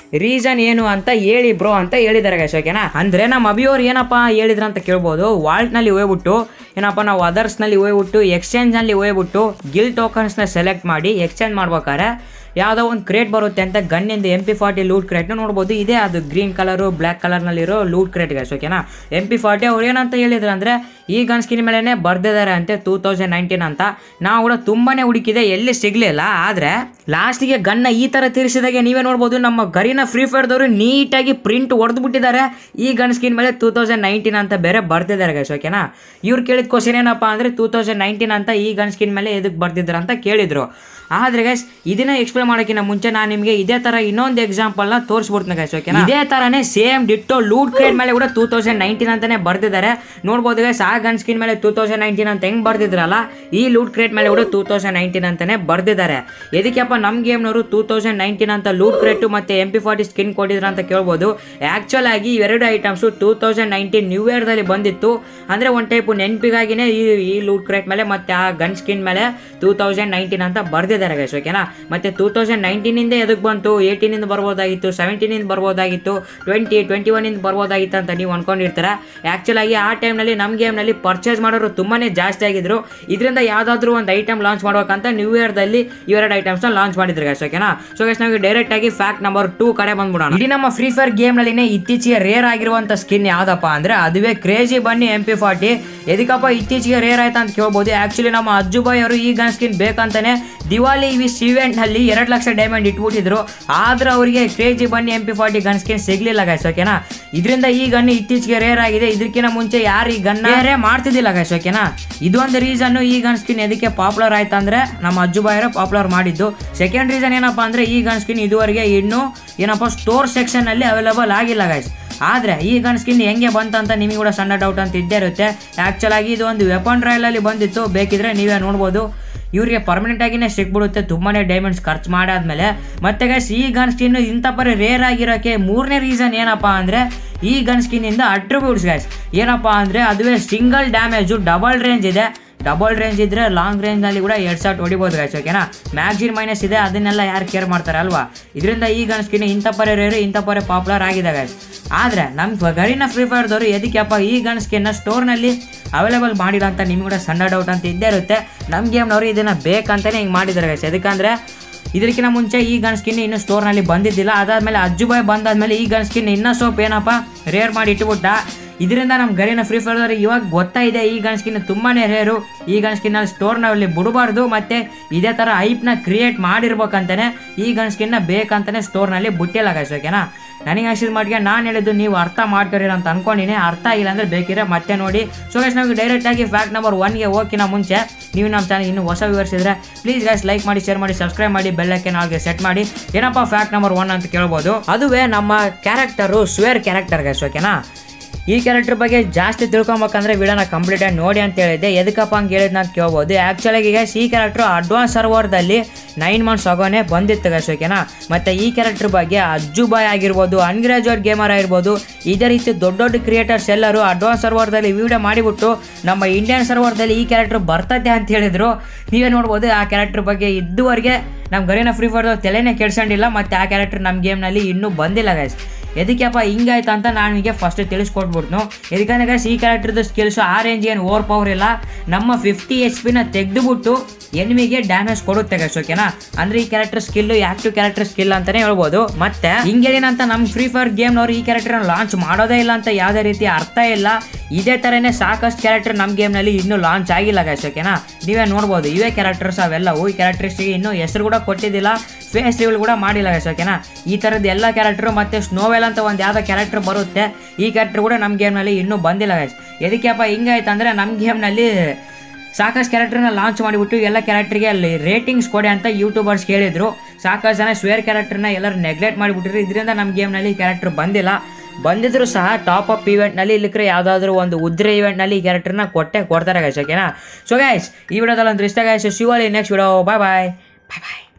ರೀಸನ್ ಏನು ಅಂತ ಹೇಳಿ ಬ್ರೋ ಅಂತ ಹೇಳಿದ್ದಾರೆ ಗೈಸ್ ಓಕೆನಾ ಅಂದರೆ ನಮ್ಮ ಅಭಿಯವ್ರು ಏನಪ್ಪ ಹೇಳಿದ್ರು ಅಂತ ಕೇಳ್ಬೋದು ವಾಲ್ಟ್ನಲ್ಲಿ ಹೋಗ್ಬಿಟ್ಟು ಏನಪ್ಪ ನಾವು ಅದರ್ಸ್ನಲ್ಲಿ ಹೋಗ್ಬಿಟ್ಟು ಎಕ್ಸ್ಚೇಂಜ್ನಲ್ಲಿ ಹೋಗ್ಬಿಟ್ಟು ಗಿಲ್ ಟೋಕನ್ಸ್ನ ಸೆಲೆಕ್ಟ್ ಮಾಡಿ ಎಕ್ಸ್ಚೇಂಜ್ ಮಾಡ್ಬೇಕಾರೆ ಯಾವುದೋ ಒಂದು ಕ್ರೇಟ್ ಬರುತ್ತೆ ಅಂತ ಗನ್ನಿಂದ ಎಂ ಪಿ ಫಾರ್ಟಿ ಲೂಟ್ ಕ್ರೇಟ್ನ ನೋಡ್ಬೋದು ಇದೆ ಅದು ಗ್ರೀನ್ ಕಲರು ಬ್ಲ್ಯಾಕ್ ಕಲರ್ನಲ್ಲಿರೋ ಲೂಟ್ ಕ್ರೇಟ್ ಗೈಸ್ ಓಕೆನಾ ಎಂ ಪಿ ಫಾರ್ಟಿ ಅವ್ರು ಏನಂತ ಹೇಳಿದ್ರು ಅಂದರೆ ಈ ಗನ್ ಸ್ಕಿನ್ ಮೇಲೇ ಬರ್ದಿದ್ದಾರೆ ಅಂತೆ ಟೂ ತೌಸಂಡ್ ನೈನ್ಟೀನ್ ಅಂತ ನಾವು ಕೂಡ ತುಂಬಾ ಹುಡುಕಿದೆ ಎಲ್ಲಿ ಸಿಗಲಿಲ್ಲ ಆದರೆ ಲಾಸ್ಟಿಗೆ ಗನ್ನ ಈ ಥರ ತಿರ್ಸಿದಾಗೆ ನೀವೇ ನೋಡ್ಬೋದು ನಮ್ಮ ಗರಿನ ಫ್ರೀ ಫೈರ್ದವರು ನೀಟಾಗಿ ಪ್ರಿಂಟ್ ಹೊಡೆದು ಬಿಟ್ಟಿದ್ದಾರೆ ಈ ಗನ್ ಸ್ಕಿನ್ ಮೇಲೆ ಟೂ ತೌಸಂಡ್ ನೈನ್ಟೀನ್ ಅಂತ ಬೇರೆ ಬರ್ತಿದ್ದಾರೆ ಗೈಸ್ ಓಕೆನಾ ಇವ್ರು ಕೇಳಿದ ಕ್ವಶನ್ ಏನಪ್ಪ ಅಂದರೆ ಟೂ ತೌಸಂಡ್ ನೈನ್ಟೀನ್ ಅಂತ ಈ ಗನ್ ಸ್ಕಿನ್ ಮೇಲೆ ಎದಕ್ಕೆ ಬರ್ದಿದ್ರು ಅಂತ ಕೇಳಿದ್ರು ಆದರೆ ಗೈಸ್ ಇದನ್ನ ಎಕ್ಸ್ಪ್ಲೇನ್ ಮಾಡೋಕ್ಕಿಂತ ಮುಂಚೆ ನಾನು ನಿಮಗೆ ಇದೇ ಥರ ಇನ್ನೊಂದು ಎಕ್ಸಾಂಪಲ್ನ ತೋರಿಸ್ಬಿಡ್ತೀನಿ ಗೈಸ್ ಓಕೆನಾ ಇದೇ ಥರನೇ ಸೇಮ್ ಡಿಟ್ಟೋ ಲೂಟ್ ಕ್ರೇಟ್ ಮೇಲೆ ಕೂಡ ಟೂ ತೌಸಂಡ್ ನೈನ್ಟೀನ್ ಅಂತಾನೆ ಬರ್ದಿದ್ದಾರೆ ನೋಡ್ಬೋದು ಗೈಸ್ ಆ ಗನ್ ಸ್ಕಿನ್ ಮೇಲೆ ಟೂ ತೌಸಂಡ್ ನೈನ್ಟೀನ್ ಅಂತ ಹೆಂಗ್ ಬರ್ದಿದ್ರಲ್ಲ ಈ ಲೂಟ್ ಕ್ರೇಟ್ ಮೇಲೆ ಕೂಡ ಟೂ ತೌಸಂಡ್ ನೈನ್ಟೀನ್ ಅಂತಾನೆ ಬರ್ದಿದ್ದಾರೆ ಎದಕ್ಕೆಪ್ಪ ನಮ್ಮ ಗೇಮ್ನವರು ಟೂ ತೌಸಂಡ್ ನೈನ್ಟೀನ್ ಅಂತ ಲೂಟ್ ಕ್ರೇಟು ಮತ್ತು ಎಂ ಪಿ ಫಾರ್ಟಿ ಸ್ಕಿನ್ ಕೊಟ್ಟಿದ್ರು ಅಂತ ಕೇಳ್ಬೋದು ಆ್ಯಕ್ಚುಲ್ ಆಗಿ ಇವೆರಡು items two thousand nineteen new ಇಯರ್ದಲ್ಲಿ ಬಂದಿತ್ತು ಅಂದರೆ ಒಂದು ಟೈಪು ನೆನಪಿಗಾಗಿನೇ ಈ ಈ ಲೂಟ್ ಕ್ರೇಟ್ ಮೇಲೆ ಮತ್ತು ಆ ಗನ್ ಸ್ಕಿನ್ ಮೇಲೆ ಟೂ ತೌಸಂಡ್ ನೈನ್ಟೀನ್ ಅಂತ ಬರ್ದಿದ್ದಾರೆ ಗೈಸ್ ಓಕೆನಾ ಮತ್ತು ಟೂ ತೌಸಂಡ್ ನೈನ್ಟೀನಿಂದ ಎದಕ್ಕೆ ಬಂತು ಏಯ್ಟೀನಿಂದ ಬರ್ಬೋದಾಗಿತ್ತು ಸೆವೆಂಟೀನಿಂದ ಬರ್ಬೋದಾಗಿತ್ತು ಟ್ವೆಂಟಿ ಟ್ವೆಂಟಿ ಒನ್ನಿಂದ ಬರ್ಬೋದಾಗಿತ್ತು ಅಂತ ನೀವು ಅನ್ಕೊಂಡಿರ್ತಾರೆ ಆ್ಯಕ್ಚುಲ್ ಆಗಿ ಆ ಟೈಮ್ನಲ್ಲಿ ನಮ್ಮ ಗೇಮ್ನಲ್ಲಿ ಪರ್ಚೇಸ್ ಮಾಡೋರು ತುಂಬಾ ಜಾಸ್ತಿ ಆಗಿದ್ರು ಇದರಿಂದ ಯಾವುದಾದ್ರೂ ಒಂದು ಐಟಮ್ ಲಾಂಚ್ ಮಾಡ್ಬೇಕಂತ ನ್ಯೂ ಇಯರ್ದಲ್ಲಿ ಇವೆರಡು ಐಟಮ್ಸ್ನ ಲಾಂಚ್ ಮಾಡಿದ್ರು ಗೈಸ್ ಓಕೆನಾ ಸೊ ಗೈಸ್ ನಾವು ಡೈರೆಕ್ಟ್ ಆಗಿ ಫ್ಯಾಕ್ಟ್ ನಂಬರ್ ಟೂ ಕಡೆ ಬಂದ್ಬಿಡೋಣ ಇಡೀ ನಮ್ಮ ಫ್ರೀ ಫೈರ್ ಗೇಮ್ನಲ್ಲಿನೇ ಇತ್ತೀಚೆಗೆ ರೇರ್ ಆಗಿರುವಂಥ ಸ್ಕಿನ್ ಯಾವ್ದಪ್ಪ ಅಂದರೆ ಅದುವೇ crazy bunny M P forty ಎದಕ್ಕಪ್ಪ ಇತ್ತೀಚೆಗೆ ರೇರ್ ಆಯ್ತಾ ಅಂತ ಕೇಳ್ಬೋದು ಆ್ಯಕ್ಚುಲಿ ನಮ್ಮ ಅಜ್ಜುಬಾಯ್ ಅವರು ಈ ಗನ್ ಸ್ಕಿನ್ ಬೇಕಂತಾನೆ ದಿವಾಲಿ ವಿಸ್ ಇವೆಂಟ್ನಲ್ಲಿ ಎರಡು ಲಕ್ಷ ಡೈಮಂಡ್ ಇಟ್ಬಿಟ್ಟಿದ್ರು ಆದ್ರೆ ಅವರಿಗೆ crazy bunny M P forty gun skin ಸಿಗ್ಲಿಲ್ಲ ಗೈಸ್ ಓಕೆನಾ ಇದರಿಂದ ಈ ಗನ್ ಇತ್ತೀಚೆಗೆ ರೇರ್ ಆಗಿದೆ ಇದಕ್ಕಿಂತ ಮುಂಚೆ ಯಾರು ಈ ಗನ್ ಬೇರೆ ಮಾಡ್ತಿದ್ದಿಲ್ಲ ಗೈಸ್ ಓಕೆನಾ ಇದೊಂದು ರೀಸನ್ ಈ ಗನ್ ಸ್ಕಿನ್ ಎದಕ್ಕೆ ಪಾಪ್ಯುಲರ್ ಆಯ್ತು ಅಂದ್ರೆ ನಮ್ಮ ಅಜ್ಜುಬಾಯರ ಪಾಪ್ಯುಲರ್ ಮಾಡಿದ್ದು ಸೆಕೆಂಡ್ ರೀಸನ್ ಏನಪ್ಪಾ ಅಂದ್ರೆ ಈ ಗನ್ ಸ್ಕಿನ್ ಇದುವರೆಗೆ ಇನ್ನೂ ಏನಪ್ಪ ಸ್ಟೋರ್ ಸೆಕ್ಷನ್ ಅಲ್ಲಿ ಅವೈಲಬಲ್ ಆಗಿಲ್ಲ ಗೈಸ್ ಆದರೆ ಈ ಗನ್ ಸ್ಕಿನ್ ಹೆಂಗೆ ಬಂತಂತ ನಿಮಗೆ ಕೂಡ ಸಣ್ಣ ಡೌಟ್ ಅಂತ ಇದ್ದೇ ಇರುತ್ತೆ ಆ್ಯಕ್ಚುಲ್ ಆಗಿ ಇದು ಒಂದು ವೆಪನ್ ಟ್ರಯಲಲ್ಲಿ ಬಂದಿತ್ತು ಬೇಕಿದ್ರೆ ನೀವೇ ನೋಡ್ಬೋದು ಇವರಿಗೆ ಪರ್ಮನೆಂಟ್ ಆಗಿನೇ ಸಿಕ್ಬಿಡುತ್ತೆ ತುಂಬಾ ಡೈಮಂಡ್ಸ್ ಖರ್ಚು ಮಾಡಾದ್ಮೇಲೆ ಮತ್ತೆ ಗೈಸ್ ಈ ಗನ್ ಸ್ಕಿನ್ ಇಂಥ ಪರಿ ರೇರ್ ಆಗಿರೋಕ್ಕೆ ಮೂರನೇ ರೀಸನ್ ಏನಪ್ಪ ಅಂದರೆ ಈ ಗನ್ ಸ್ಕಿನ್ನಿಂದ ಅಟ್ರಿಬ್ಯೂಟ್ಸ್ ಗೈಸ್ ಏನಪ್ಪ ಅಂದರೆ ಅದುವೇ ಸಿಂಗಲ್ ಡ್ಯಾಮೇಜು ಡಬಲ್ ರೇಂಜ್ ಇದೆ ಡಬಲ್ ರೇಂಜ್ ಇದ್ರೆ ಲಾಂಗ್ ರೇಂಜ್ನಲ್ಲಿ ಕೂಡ ಎರಡು ಶಾಟ್ ಹೊಡಿಬೋದು ಗೈಸ್ ಓಕೆನಾ ಮ್ಯಾಗ್ಜಿನ್ ಮೈನಸ್ ಇದೆ ಅದನ್ನೆಲ್ಲ ಯಾರು ಕೇರ್ ಮಾಡ್ತಾರೆ ಅಲ್ವಾ ಇದರಿಂದ ಈ ಗನ್ ಸ್ಕಿನ್ ಇಂಥ ಪರಿ ರೇರು ಇಂಥ ಪರಿ ಪಾಪ್ಯುಲರ್ ಆಗಿದೆ ಗೈಸ್ ಆದರೆ ನಮ್ಮ ಗರಿನ ಫ್ರೀ ಫೈರ್ದವರು ಎದಕ್ಕೆಪ್ಪ ಈ ಗನ್ ಸ್ಕಿನ್ನ ಸ್ಟೋರ್ನಲ್ಲಿ ಅವೈಲೇಬಲ್ ಮಾಡಿಲ್ಲ ಅಂತ ನಿಮ್ಗೆ ಕೂಡ ಸಣ್ಣ ಡೌಟ್ ಅಂತ ಇದ್ದೇ ಇರುತ್ತೆ ನಮ್ಮ ಗೇಮ್ನವರು ಇದನ್ನು ಬೇಕಂತಲೇ ಹಿಂಗೆ ಮಾಡಿದ್ದಾರೆ ಗೈಸ್ ಯಾಕಂದರೆ ಇದಕ್ಕಿಂತ ಮುಂಚೆ ಈ ಗನ್ ಸ್ಕಿನ್ ಇನ್ನೂ ಸ್ಟೋರ್ನಲ್ಲಿ ಬಂದಿದ್ದಿಲ್ಲ ಅದಾದಮೇಲೆ ಅಜ್ಜುಬಾಯ್ ಬಂದಾದ್ಮೇಲೆ ಈ ಗನ್ ಸ್ಕಿನ್ ಇನ್ನೂ ಸೋಪ್ ಏನಪ್ಪ ರೇರ್ ಮಾಡಿ ಇಟ್ಬಿಟ್ಟ ಇದರಿಂದ ನಮ್ಮ ಗರಿನ ಫ್ರೀ ಫೈರ್ದವ್ರಿಗೆ ಇವಾಗ ಗೊತ್ತಾಯಿದೆ ಈ ಗನ್ ಸ್ಕಿನ್ ತುಂಬಾ ರೇರು ಈ ಗನ್ ಸ್ಕಿನ್ನಲ್ಲಿ ಸ್ಟೋರ್ನಲ್ಲಿ ಬಿಡಬಾರ್ದು ಮತ್ತು ಇದೇ ಥರ ಐಪ್ನ ಕ್ರಿಯೇಟ್ ಮಾಡಿರ್ಬೇಕಂತಾನೆ ಈ ಗನ್ ಸ್ಕಿನ್ನ ಬೇಕಂತಾನೆ ಸ್ಟೋರ್ನಲ್ಲಿ ಬಿಟ್ಟಿಲ್ಲ ಗೈಸ್ ಓಕೆನಾ ನನಗೆ ಅನ್ಸಿದ ಮಟ್ಟಿಗೆ ನಾನು ಹೇಳಿದ್ದು ನೀವು ಅರ್ಥ ಮಾಡ್ಕೊರಿರ ಅಂತ ಅನ್ಕೊಂಡಿನಿ ಅರ್ಥ ಇಲ್ಲ ಅಂದರೆ ಬೇಕಿದ್ರೆ ಮತ್ತೆ ನೋಡಿ ಸೊ ಗೈಸ್ ನಮಗೆ ಡೈರೆಕ್ಟಾಗಿ ಫ್ಯಾಕ್ಟ್ ನಂಬರ್ ಒನ್ಗೆ ಹೋಗಿನ ಮುಂಚೆ ನೀವು ನಮ್ಮ ಚಾನಲ್ ಇನ್ನೂ ಹೊಸ ವ್ಯೂವರ್ಸ್ ಇದ್ರೆ ಪ್ಲೀಸ್ ಗೈಸ್ ಲೈಕ್ ಮಾಡಿ ಶೇರ್ ಮಾಡಿ ಸಬ್ಸ್ಕ್ರೈಬ್ ಮಾಡಿ ಬೆಲ್ಲಕ್ಕೆ ನಾಲ್ಗೆ ಸೆಟ್ ಮಾಡಿ ಏನಪ್ಪ ಫ್ಯಾಕ್ಟ್ ನಂಬರ್ ಒನ್ ಅಂತ ಕೇಳ್ಬೋದು ಅದುವೇ ನಮ್ಮ ಕ್ಯಾರೆಕ್ಟರು ಸ್ವೇರ್ ಕ್ಯಾರೆಕ್ಟರ್ ಗೈಸ್ ಓಕೆನಾ ಈ ಕ್ಯಾರೆಕ್ಟರ್ ಬಗ್ಗೆ ಜಾಸ್ತಿ ತಿಳ್ಕೊಬೇಕಂದ್ರೆ ವಿಡಿಯೋನ ಕಂಪ್ಲೀಟ್ ಆಗಿ ನೋಡಿ ಅಂತ ಹೇಳಿದ್ದೆ ಎದಕ್ಕಪ್ಪ ಹಂಗೆ ಹೇಳಿದ್ನ ಅಂತ ಕೇಳ್ಬೋದು ಆ್ಯಕ್ಚುಲಾಗಿ ಗೈಸ್ ಈ ಕ್ಯಾರೆಕ್ಟರ್ ಅಡ್ವಾನ್ಸ್ ಸರ್ವರ್ದಲ್ಲಿ ನೈನ್ ಮಂತ್ಸ್ ಆಗೋನೆ ಬಂದಿತ್ತು ಗೈಸ್ ಓಕೆನಾ ಮತ್ತು ಈ ಕ್ಯಾರೆಕ್ಟರ್ ಬಗ್ಗೆ ಅಜ್ಜು ಬಾಯ್ ಆಗಿರ್ಬೋದು ಅನ್ಗ್ರಾಜುಯೇಟ್ ಗೇಮರ್ ಆಗಿರ್ಬೋದು ಇದೇ ರೀತಿ ದೊಡ್ಡ ದೊಡ್ಡ ಕ್ರಿಯೇಟರ್ಸ್ ಎಲ್ಲರೂ ಅಡ್ವಾನ್ಸ್ ಸರ್ವರ್ದಲ್ಲಿ ವಿಡಿಯೋ ಮಾಡಿಬಿಟ್ಟು ನಮ್ಮ ಇಂಡಿಯನ್ ಸರ್ವರ್ದಲ್ಲಿ ಈ ಕ್ಯಾರೆಕ್ಟರ್ ಬರ್ತದೆ ಅಂತ ಹೇಳಿದ್ರು ನೀವೇ ನೋಡ್ಬೋದು ಆ ಕ್ಯಾರೆಕ್ಟರ್ ಬಗ್ಗೆ ಇದುವರೆಗೆ ನಮ್ಮ ಗರಿನ ಫ್ರೀ ಫೈರ್ ತಲೆನೇ ಕೆಡ್ಸಂಡಿಲ್ಲ ಮತ್ತು ಆ ಕ್ಯಾರೆಕ್ಟರ್ ನಮ್ಮ ಗೇಮ್ನಲ್ಲಿ ಇನ್ನೂ ಬಂದಿಲ್ಲ ಗೈಸ್ ಎದಕ್ಕೆಪ್ಪ ಹಿಂಗಾಯ್ತು ಅಂತ ನಾನು ನಿಮಗೆ ಫಸ್ಟ್ ತಿಳಿಸ್ಕೊಟ್ಬಿಡ್ನು ಎದಕ್ಕಂದ್ರೆ ಗೈಸ್ ಈ ಕ್ಯಾರೆಕ್ಟರ್ದು ಸ್ಕಿಲ್ಸು ಆ ರೇಂಜ್ ಏನು ಓವರ್ ಪವರ್ ಇಲ್ಲ ನಮ್ಮ ಫಿಫ್ಟಿ ಎಚ್ ಪಿನ ತೆಗೆದುಬಿಟ್ಟು ಎನಿಮಿಗೆ ಡ್ಯಾಮೇಜ್ ಕೊಡುತ್ತೆ ಗೈಸ್ ಓಕೆನಾ ಅಂದ್ರೆ ಈ character skill active character skill ಅಂತಾನೆ ಹೇಳ್ಬೋದು ಮತ್ತೆ ಹಿಂಗೇನಂತ ನಮ್ಮ ಫ್ರೀ ಫೈರ್ ಗೇಮ್ನವ್ರು ಈ ಕ್ಯಾರೆಕ್ಟರ್ ಲಾಂಚ್ ಮಾಡೋದೇ ಇಲ್ಲ ಅಂತ ಯಾವುದೇ ರೀತಿ ಅರ್ಥ ಇಲ್ಲ ಇದೇ ಥರನೇ ಸಾಕಷ್ಟು ಕ್ಯಾರೆಕ್ಟರ್ ನಮ್ಮ ಗೇಮ್ನಲ್ಲಿ ಇನ್ನೂ ಲಾಂಚ್ ಆಗಿಲ್ಲ ಗೈಸ್ ಓಕೆನಾ ನೀವೇ ನೋಡ್ಬೋದು ಇವೇ ಕ್ಯಾರೆಕ್ಟರ್ಸ್ ಅವೆಲ್ಲವು ಈ ಕ್ಯಾರೆಕ್ಟರ್ಸ್ಗೆ ಇನ್ನೂ ಹೆಸರು ಕೂಡ ಕೊಟ್ಟಿದ್ದಿಲ್ಲ ಫೇಸ್ ರಿವೀಲ್ ಕೂಡ ಮಾಡಿಲ್ಲ ಗೈಸ್ ಓಕೆನಾ ಈ ಥರದ್ದು ಎಲ್ಲ ಕ್ಯಾರೆಕ್ಟರ್ ಮತ್ತು ಸ್ನೋವೆಲ್ ಅಂತ ಒಂದು ಯಾವುದೋ ಕ್ಯಾರೆಕ್ಟರ್ ಬರುತ್ತೆ ಈ ಕ್ಯಾರೆಕ್ಟರ್ ಕೂಡ ನಮ್ಮ ಗೇಮ್ನಲ್ಲಿ ಇನ್ನೂ ಬಂದಿಲ್ಲ ಗೈಸ್ ಎದಕ್ಕೆಪ್ಪ ಹಿಂಗಾಯ್ತು ಅಂದರೆ ನಮ್ಮ ಗೇಮ್ನಲ್ಲಿ ಸಾಕಷ್ಟು ಕ್ಯಾರೆಕ್ಟರ್ನ ಲಾಂಚ್ ಮಾಡಿಬಿಟ್ಟು ಎಲ್ಲ ಕ್ಯಾರೆಕ್ಟರ್ಗೆ ಅಲ್ಲಿ ರೇಟಿಂಗ್ಸ್ ಕೊಡಿ ಅಂತ ಯೂಟ್ಯೂಬರ್ಸ್ ಹೇಳಿದ್ರು ಸಾಕಷ್ಟು ಜನ ಸ್ವೇರ್ ಕ್ಯಾರೆಕ್ಟರ್ನ ಎಲ್ಲರೂ ನೆಗ್ಲೆಕ್ಟ್ ಮಾಡಿಬಿಟ್ಟಿದ್ರು ಇದರಿಂದ ನಮ್ಮ ಗೇಮ್ನಲ್ಲಿ ಕ್ಯಾರೆಕ್ಟರ್ ಬಂದಿಲ್ಲ ಬಂದಿದ್ರು ಸಹ ಟಾಪ್ ಅಪ್ ಇವೆಂಟ್ನಲ್ಲಿ ಇಲ್ಲಿಕ್ರೆ ಯಾವುದಾದ್ರೂ ಒಂದು ಉದ್ರೆ ಇವೆಂಟ್ನಲ್ಲಿ ಈ ಕ್ಯಾರೆಕ್ಟರ್ನ ಕೊಟ್ಟೆ ಕೊಡ್ತಾರೆ ಗೈಸ್ ಓಕೆನಾ ಸೊ ಗೈಸ್ ಈ ವಿಡಿಯೋದಲ್ಲಿ ಒಂದು ಇಷ್ಟ ಗೈಸ್ ಶಿವಲಿ next video bye bye bye ಬಾಯ್